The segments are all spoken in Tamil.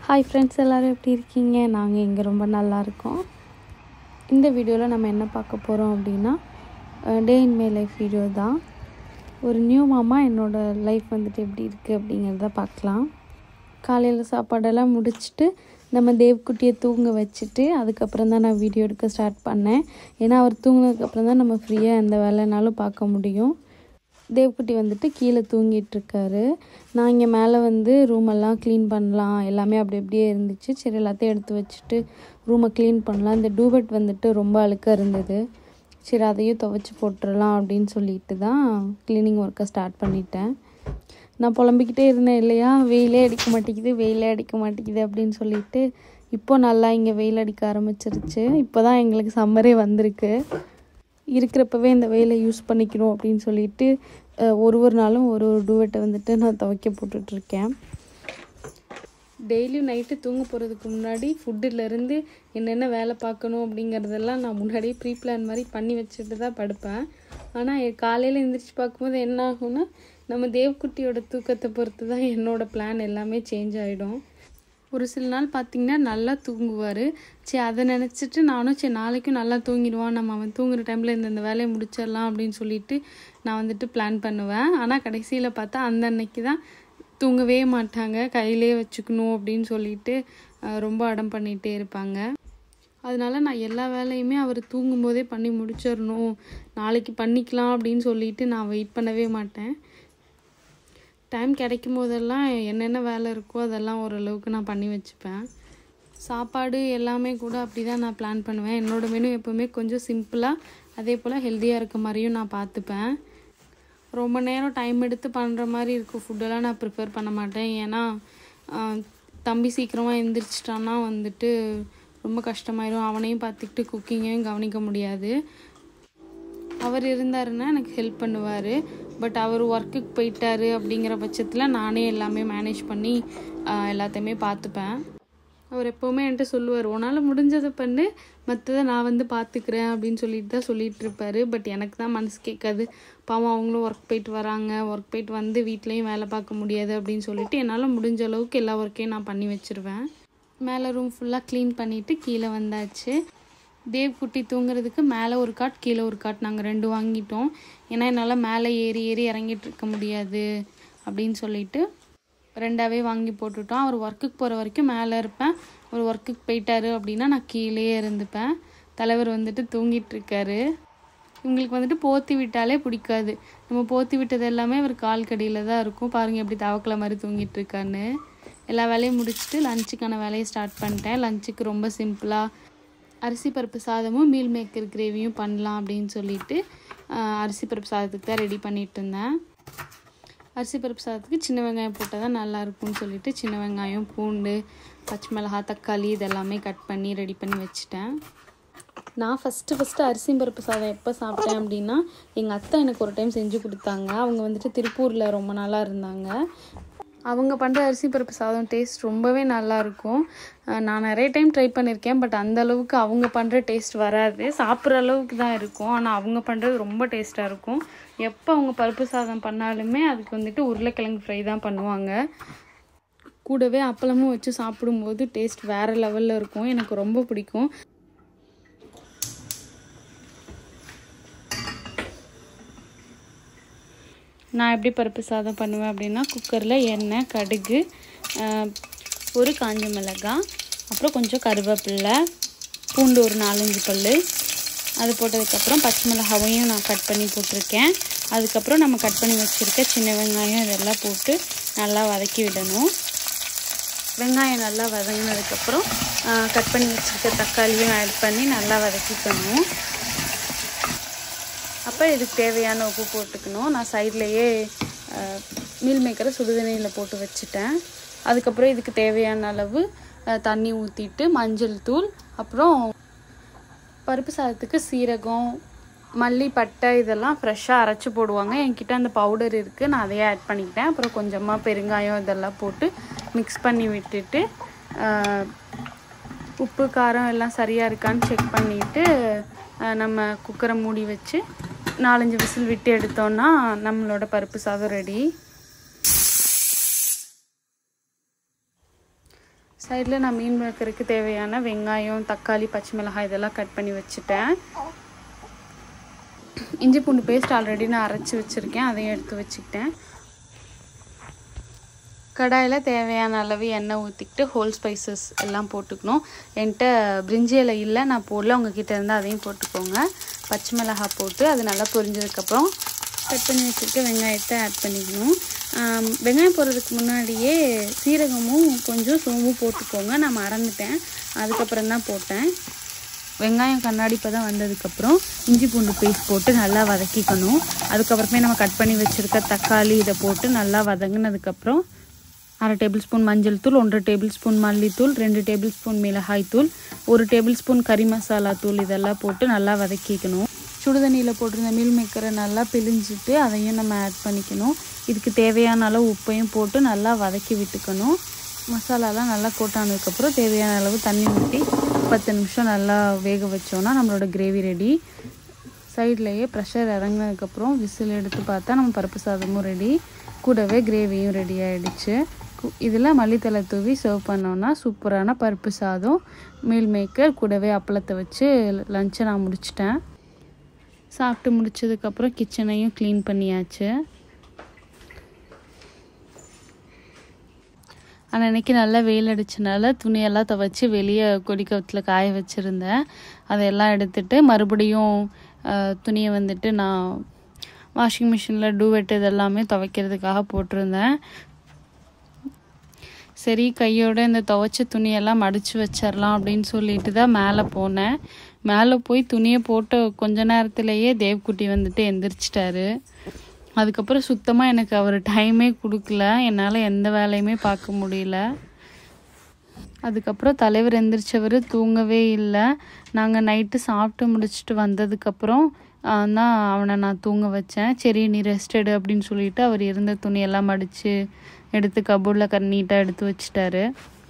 ஹாய் ஃப்ரெண்ட்ஸ் எல்லோரும் எப்படி இருக்கீங்க நாங்கள் இங்கே ரொம்ப நல்லா இருக்கோம் இந்த வீடியோவில் நம்ம என்ன பார்க்க போகிறோம் அப்படின்னா day in my life video தான் ஒரு நியூ மாமா என்னோடய லைஃப் வந்துட்டு எப்படி இருக்குது அப்படிங்கிறத பார்க்கலாம் காலையில் சாப்பாடெல்லாம் முடிச்சுட்டு நம்ம தேவ்குட்டியை தூங்க வச்சுட்டு அதுக்கப்புறம் தான் நான் வீடியோ எடுக்க ஸ்டார்ட் பண்ணேன் ஏன்னா அவர் தூங்கினதுக்கப்புறம் தான் நம்ம ஃப்ரீயாக எந்த வேலைனாலும் பார்க்க முடியும் தேவ்குட்டி வந்துட்டு கீழே தூங்கிட்டு இருக்காரு நான் இங்கே மேலே வந்து ரூமெல்லாம் க்ளீன் பண்ணலாம் எல்லாமே அப்படி அப்படியே இருந்துச்சு சரி எல்லாத்தையும் எடுத்து வச்சுட்டு ரூமை க்ளீன் பண்ணலாம் இந்த டூபெட் வந்துட்டு ரொம்ப அழுக்காக இருந்தது சரி அதையும் துவைச்சி போட்டுடலாம் அப்படின்னு சொல்லிட்டு தான் க்ளீனிங் ஒர்க்கை ஸ்டார்ட் பண்ணிட்டேன் நான் புலம்பிக்கிட்டே இருந்தேன் இல்லையா வெயிலே அடிக்க மாட்டேங்குது வெயிலே அடிக்க மாட்டேங்குது அப்படின்னு சொல்லிட்டு இப்போ நல்லா இங்கே வெயில் அடிக்க ஆரம்பிச்சிருச்சு இப்போ தான் எங்களுக்கு சம்மரே வந்திருக்கு இருக்கிறப்பவே இந்த வெயிலை யூஸ் பண்ணிக்கணும் அப்படின்னு சொல்லிட்டு அஹ், ஒரு ஒரு நாளும் ஒரு ஒரு டூவெட்டை வந்துட்டு நான் துவைக்க போட்டுட்ருக்கேன் டெய்லியும் நைட்டு தூங்க போகிறதுக்கு முன்னாடி ஃபுட்டுலேருந்து என்னென்ன வேலை பார்க்கணும் அப்படிங்கிறதெல்லாம் நான் முன்னாடியே ப்ரீ பிளான் மாதிரி பண்ணி வச்சுட்டு தான் படுப்பேன் ஆனால் காலையில் எந்திரிச்சு பார்க்கும்போது என்ன ஆகும்னா நம்ம தேவ்குட்டியோட தூக்கத்தை பொறுத்து தான் என்னோடய பிளான் எல்லாமே சேஞ்ச் ஆகிடும் ஒரு சில நாள் பார்த்தீங்கன்னா நல்லா தூங்குவார் சரி அதை நினச்சிட்டு நானும் சரி நாளைக்கும் நல்லா தூங்கிடுவான் நம்ம அவன் தூங்குற டைமில் இந்த இந்த வேலையை முடிச்சிடலாம் அப்படின்னு சொல்லிட்டு நான் வந்துட்டு பிளான் பண்ணுவேன் ஆனால் கடைசியில் பார்த்தா அந்த அன்னைக்கு தான் தூங்கவே மாட்டாங்க கையிலே வச்சுக்கணும் அப்படின்னு சொல்லிட்டு அஹ், ரொம்ப அடம் பண்ணிகிட்டே இருப்பாங்க அதனால நான் எல்லா வேலையுமே அவர் தூங்கும்போதே பண்ணி முடிச்சிடணும் நாளைக்கு பண்ணிக்கலாம் அப்படின்னு சொல்லிட்டு நான் வெயிட் பண்ணவே மாட்டேன் டைம் கிடைக்கும் போதெல்லாம் என்னென்ன வேலை இருக்கோ அதெல்லாம் ஓரளவுக்கு நான் பண்ணி வச்சுப்பேன் சாப்பாடு எல்லாமே கூட அப்படி தான் நான் பிளான் பண்ணுவேன் என்னோடய மெனு எப்போவுமே கொஞ்சம் சிம்பிளாக அதே போல் ஹெல்த்தியாக இருக்க மாதிரியும் நான் பார்த்துப்பேன் ரொம்ப நேரம் டைம் எடுத்து பண்ணுற மாதிரி இருக்கும் ஃபுட்டெல்லாம் நான் ப்ரிப்பேர் பண்ண மாட்டேன் ஏன்னா ஆஹ், தம்பி சீக்கிரமாக எந்திரிச்சிட்டான்னா வந்துட்டு ரொம்ப கஷ்டமாயிரும் அவனையும் பார்த்துக்கிட்டு குக்கிங்கையும் கவனிக்க முடியாது அவர் இருந்தாருன்னா எனக்கு ஹெல்ப் பண்ணுவார் பட் அவர் ஒர்க்குக்கு போயிட்டாரு அப்படிங்கிற பட்சத்தில் நானே எல்லாமே மேனேஜ் பண்ணி ஆஹ், எல்லாத்தையுமே பார்த்துப்பேன் அவர் எப்போவுமே என்கிட்ட சொல்லுவார் உன்னால் முடிஞ்சதை பண்ணு மற்றதை நான் வந்து பார்த்துக்கிறேன் அப்படின்னு சொல்லிட்டு தான் சொல்லிட்டு இருப்பாரு பட் எனக்கு தான் மனசு கேட்காது பாவம் அவங்களும் ஒர்க் போயிட்டு வராங்க ஒர்க் போயிட்டு வந்து வீட்லேயும் வேலை பார்க்க முடியாது அப்படின்னு சொல்லிட்டு என்னால் முடிஞ்ச அளவுக்கு எல்லா ஒர்க்கையும் நான் பண்ணி வச்சிருவேன் மேலே ரூம் ஃபுல்லாக க்ளீன் பண்ணிவிட்டு கீழே வந்தாச்சு தேவ் குட்டி தூங்குறதுக்கு மேலே ஒரு காட் கீழே ஒரு காட் நாங்கள் ரெண்டு வாங்கிட்டோம் ஏன்னா என்னால் மேலே ஏறி ஏறி இறங்கிட்டு இருக்க முடியாது அப்படின்னு சொல்லிட்டு ரெண்டாவே வாங்கி போட்டுட்டோம் அவர் ஒர்க்குக்கு போகிற வரைக்கும் மேலே இருப்பேன் அவர் ஒர்க்குக்கு போயிட்டாரு அப்படின்னா நான் கீழேயே இருந்துப்பேன் தலைவர் வந்துட்டு தூங்கிட்டு இருக்காரு இவங்களுக்கு வந்துட்டு போத்தி விட்டாலே பிடிக்காது நம்ம போத்தி விட்டது எல்லாமே அவர் கால் கடியில் தான் இருக்கும் பாருங்கள் எப்படி தவக்கலை மாதிரி தூங்கிட்டு இருக்கான்னு எல்லா வேலையும் முடிச்சுட்டு லஞ்சுக்கான வேலையை ஸ்டார்ட் பண்ணிட்டேன் லஞ்சுக்கு ரொம்ப சிம்பிளாக அரிசி பருப்பு சாதமும் மீல் மேக்கர் கிரேவியும் பண்ணலாம் அப்படின்னு சொல்லிட்டு ஆஹ், அரிசி பருப்பு சாதத்துக்கு தான் ரெடி பண்ணிட்டு இருந்தேன் அரிசி பருப்பு சாதத்துக்கு சின்ன வெங்காயம் போட்டால் தான் நல்லா இருக்கும்னு சொல்லிட்டு சின்ன வெங்காயம் பூண்டு பச்சை மிளகாய் தக்காளி இதெல்லாமே கட் பண்ணி ரெடி பண்ணி வச்சுட்டேன் நான் ஃபஸ்ட்டு ஃபஸ்ட்டு அரிசி பருப்பு சாதம் எப்போ சாப்பிட்டேன் அப்படின்னா எங்கள் அத்தை எனக்கு ஒரு டைம் செஞ்சு கொடுத்தாங்க அவங்க வந்துட்டு திருப்பூரில் ரொம்ப நாளாக இருந்தாங்க அவங்க பண்ணுற அரிசி பருப்பு சாதம் டேஸ்ட் ரொம்பவே நல்லா இருக்கும் அஹ் நான் நிறைய டைம் ட்ரை பண்ணியிருக்கேன் பட் அந்த அளவுக்கு அவங்க பண்ணுற டேஸ்ட் வராது சாப்பிட்ற அளவுக்கு தான் இருக்கும் ஆனால் அவங்க பண்ணுறது ரொம்ப டேஸ்ட்டாக இருக்கும் எப்போ அவங்க பருப்பு சாதம் பண்ணாலுமே அதுக்கு வந்துட்டு உருளைக்கிழங்கு ஃப்ரை தான் பண்ணுவாங்க கூடவே அப்பளமும் வச்சு சாப்பிடும்போது டேஸ்ட் வேறு லெவலில் இருக்கும் எனக்கு ரொம்ப பிடிக்கும் நான் எப்படி பருப்பு சாதம் பண்ணுவேன் அப்படின்னா குக்கரில் எண்ணெய் கடுகு ஆஹ், ஒரு காஞ்ச மிளகாய் அப்புறம் கொஞ்சம் கருவேப்பில்லை பூண்டு ஒரு நாலஞ்சு பல் அது போட்டதுக்கப்புறம் பச்சை மிளகாவையும் நான் கட் பண்ணி போட்டிருக்கேன் அதுக்கப்புறம் நம்ம கட் பண்ணி வச்சுருக்க சின்ன வெங்காயம் இதெல்லாம் போட்டு நல்லா வதக்கி விடணும் வெங்காயம் நல்லா வதங்கினதுக்கப்புறம் கட் பண்ணி வச்சுருக்க தக்காளியும் ஆட் பண்ணி நல்லா வதக்கிக்கணும் அப்போ இதுக்கு தேவையான உப்பு போட்டுக்கணும் நான் சைட்லேயே மீல் மேக்கரை சுடுதண்ணியில் போட்டு வச்சுட்டேன் அதுக்கப்புறம் இதுக்கு தேவையான அளவு அஹ், தண்ணி ஊற்றிட்டு மஞ்சள் தூள் அப்புறம் பருப்பு சாதத்துக்கு சீரகம் மல்லி பட்டை இதெல்லாம் ஃப்ரெஷ்ஷாக அரைச்சி போடுவாங்க என்கிட்ட அந்த பவுடர் இருக்குது நான் அதையே ஆட் பண்ணிக்கிட்டேன் அப்புறம் கொஞ்சமாக பெருங்காயம் இதெல்லாம் போட்டு மிக்ஸ் பண்ணி விட்டுட்டு அஹ், உப்பு காரம் எல்லாம் சரியாக இருக்கான்னு செக் பண்ணிவிட்டு நம்ம குக்கரை மூடி வச்சு நாலஞ்சு விசில் விட்டு எடுத்தோன்னா நம்மளோட பருப்பு சாதம் ரெடி சைடில் நான் மீன் வைக்கிறதுக்கு தேவையான வெங்காயம் தக்காளி பச்சை மிளகாய் இதெல்லாம் கட் பண்ணி வச்சுட்டேன் இஞ்சி பூண்டு பேஸ்ட் ஆல்ரெடி நான் அரைச்சி வச்சுருக்கேன் அதையும் எடுத்து வச்சுக்கிட்டேன் கடாயில் தேவையான அளவு எண்ணெய் ஊற்றிக்கிட்டு ஹோல் ஸ்பைசஸ் எல்லாம் போட்டுக்கணும் என்கிட்ட பிரிஞ்சி இலை இல்லை நான் போடல உங்ககிட்ட இருந்தால் அதையும் போட்டுக்கோங்க பச்சை மிளகாய் போட்டு அது நல்லா பொரிஞ்சதுக்கப்புறம் கட் பண்ணி வச்சுருக்க வெங்காயத்தை ஆட் பண்ணிக்கணும் ஆம், வெங்காயம் போடுறதுக்கு முன்னாடியே சீரகமும் கொஞ்சம் சோம்பும் போட்டுக்கோங்க நான் மறந்துட்டேன் அதுக்கப்புறம் தான் போட்டேன் வெங்காயம் கண்ணாடி பதம் வந்ததுக்கப்புறம் இஞ்சி பூண்டு பேஸ்ட் போட்டு நல்லா வதக்கிக்கணும் அதுக்கப்புறமே நம்ம கட் பண்ணி வச்சுருக்க தக்காளி இதை போட்டு நல்லா வதங்கினதுக்கப்புறம் அரை டேபிள் ஸ்பூன் மஞ்சள் தூள் ஒன்றரை டேபிள் ஸ்பூன் மல்லித்தூள் ரெண்டு டேபிள் ஸ்பூன் மிளகாய் தூள் ஒரு டேபிள் ஸ்பூன் கறி மசாலா தூள் இதெல்லாம் போட்டு நல்லா வதக்கிக்கணும் சுடுதண்ணியில் போட்டிருந்த மீல் மேக்கரை நல்லா பிழிஞ்சிட்டு அதையும் நம்ம ஆட் பண்ணிக்கணும் இதுக்கு தேவையான அளவு உப்பையும் போட்டு நல்லா வதக்கி விட்டுக்கணும் மசாலாலாம் நல்லா கோட்டானதுக்கப்புறம் தேவையான அளவு தண்ணி ஊற்றி பத்து நிமிஷம் நல்லா வேக வச்சோன்னா நம்மளோட கிரேவி ரெடி சைட்லேயே ப்ரெஷர் இறங்கினதுக்கப்புறம் விசில் எடுத்து பார்த்தா நம்ம பருப்பு சாதமும் ரெடி கூடவே கிரேவியும் ரெடி ஆகிடுச்சு இதில் மல்லித்தலை தூவி சர்வ் பண்ணோன்னா சூப்பரான பருப்பு சாதம் மீல் மேக்கர் கூடவே அப்பளத்தை வச்சு லஞ்சை நான் முடிச்சிட்டேன் சாப்பிட்டு முடிச்சதுக்கப்புறம் கிச்சனையும் க்ளீன் பண்ணியாச்சு ஆனால் அன்றைக்கி நல்லா வெயில் அடிச்சனால துணியெல்லாம் துவைச்சி வெளியே கொடிக்கவத்தில் காய வச்சுருந்தேன் அதையெல்லாம் எடுத்துட்டு மறுபடியும் அஹ், துணியை வந்துட்டு நான் வாஷிங் மிஷினில் டூவெட் இதெல்லாமே துவைக்கிறதுக்காக போட்டிருந்தேன் சரி கையோட இந்த துவைச்ச துணியெல்லாம் மடித்து வச்சிடலாம் அப்படின்னு சொல்லிட்டு தான் மேலே போனேன் மேலே போய் துணியை போட்ட கொஞ்ச நேரத்திலேயே தேவ்குட்டி வந்துட்டு எந்திரிச்சிட்டாரு அதுக்கப்புறம் சுத்தமாக எனக்கு அவர் டைமே கொடுக்கல என்னால் எந்த வேலையுமே பார்க்க முடியல அதுக்கப்புறம் தலைவர் எந்திரிச்சவர் தூங்கவே இல்லை நாங்கள் நைட்டு சாப்பிட்டு முடிச்சுட்டு வந்ததுக்கப்புறம் ஆஹ், தான் அவனை நான் தூங்க வச்சேன் சரி நீ ரெஸ்ட் எடு அப்படின்னு சொல்லிட்டு அவர் இருந்த துணியெல்லாம் மடித்து எடுத்து கபோர்டில் க நீட்டாக எடுத்து வச்சிட்டாரு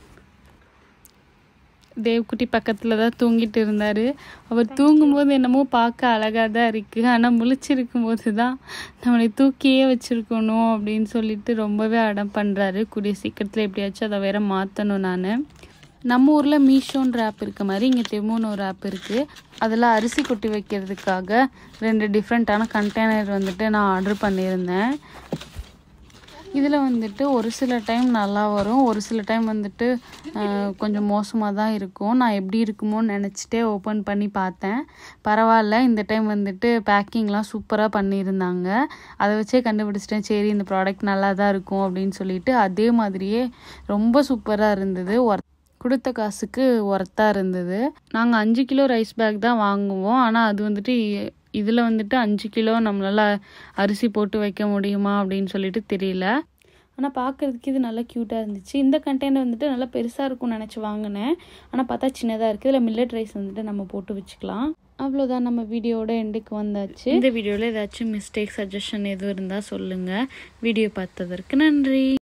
தேவ்குட்டி பக்கத்தில் தான் தூங்கிட்டு இருந்தார் அவர் தூங்கும்போது என்னமோ பார்க்க அழகாக தான் இருக்குது ஆனால் முழிச்சிருக்கும் போது தான் நம்மளை தூக்கியே வச்சுருக்கணும் அப்படின்னு சொல்லிட்டு ரொம்பவே அடம் பண்ணுறாரு கூடிய சீக்கிரத்தில் எப்படியாச்சும் அதை வேற மாற்றணும் நான் நம்ம ஊரில் மீஷோன்ற ஆப் இருக்க மாதிரி இங்கே தெமுன்னு ஒரு ஆப் இருக்குது அதில் அரிசி கொட்டி வைக்கிறதுக்காக ரெண்டு டிஃப்ரெண்ட்டான கண்டெய்னர் வந்துட்டு நான் ஆர்டர் பண்ணியிருந்தேன் இதில் வந்துட்டு ஒரு சில டைம் நல்லா வரும் ஒரு சில டைம் வந்துட்டு அஹ், கொஞ்சம் மோசமாக தான் இருக்கும் நான் எப்படி இருக்குமோன்னு நினச்சிட்டே ஓப்பன் பண்ணி பார்த்தேன் பரவாயில்ல இந்த டைம் வந்துட்டு பேக்கிங்லாம் சூப்பராக பண்ணியிருந்தாங்க அதை வச்சே கண்டுபிடிச்சிட்டேன் சரி இந்த ப்ராடக்ட் நல்லா தான் இருக்கும் அப்படின்னு சொல்லிட்டு அதே மாதிரியே ரொம்ப சூப்பராக இருந்தது ஒர்த் கொடுத்த காசுக்கு ஒர்த்தாக இருந்தது நாங்கள் அஞ்சு கிலோ ரைஸ் பேக் தான் வாங்குவோம் ஆனால் அது வந்துட்டு இதில் வந்துட்டு அஞ்சு கிலோ நம்மளால அரிசி போட்டு வைக்க முடியுமா அப்படின்னு சொல்லிட்டு தெரியல ஆனால் பார்க்குறதுக்கு இது நல்லா க்யூட்டாக இருந்துச்சு இந்த கண்டெய்னர் வந்துட்டு நல்லா பெருசாக இருக்கும்னு நினச்சி வாங்கினேன் ஆனால் பார்த்தா சின்னதாக இருக்குது இதில் மில்லட் ரைஸ் வந்துட்டு நம்ம போட்டு வச்சுக்கலாம் அவ்வளோதான் நம்ம வீடியோட எண்டுக்கு வந்தாச்சு இந்த வீடியோவில் ஏதாச்சும் மிஸ்டேக் சஜஷன் எதுவும் இருந்தால் சொல்லுங்கள் வீடியோ பார்த்ததற்கு நன்றி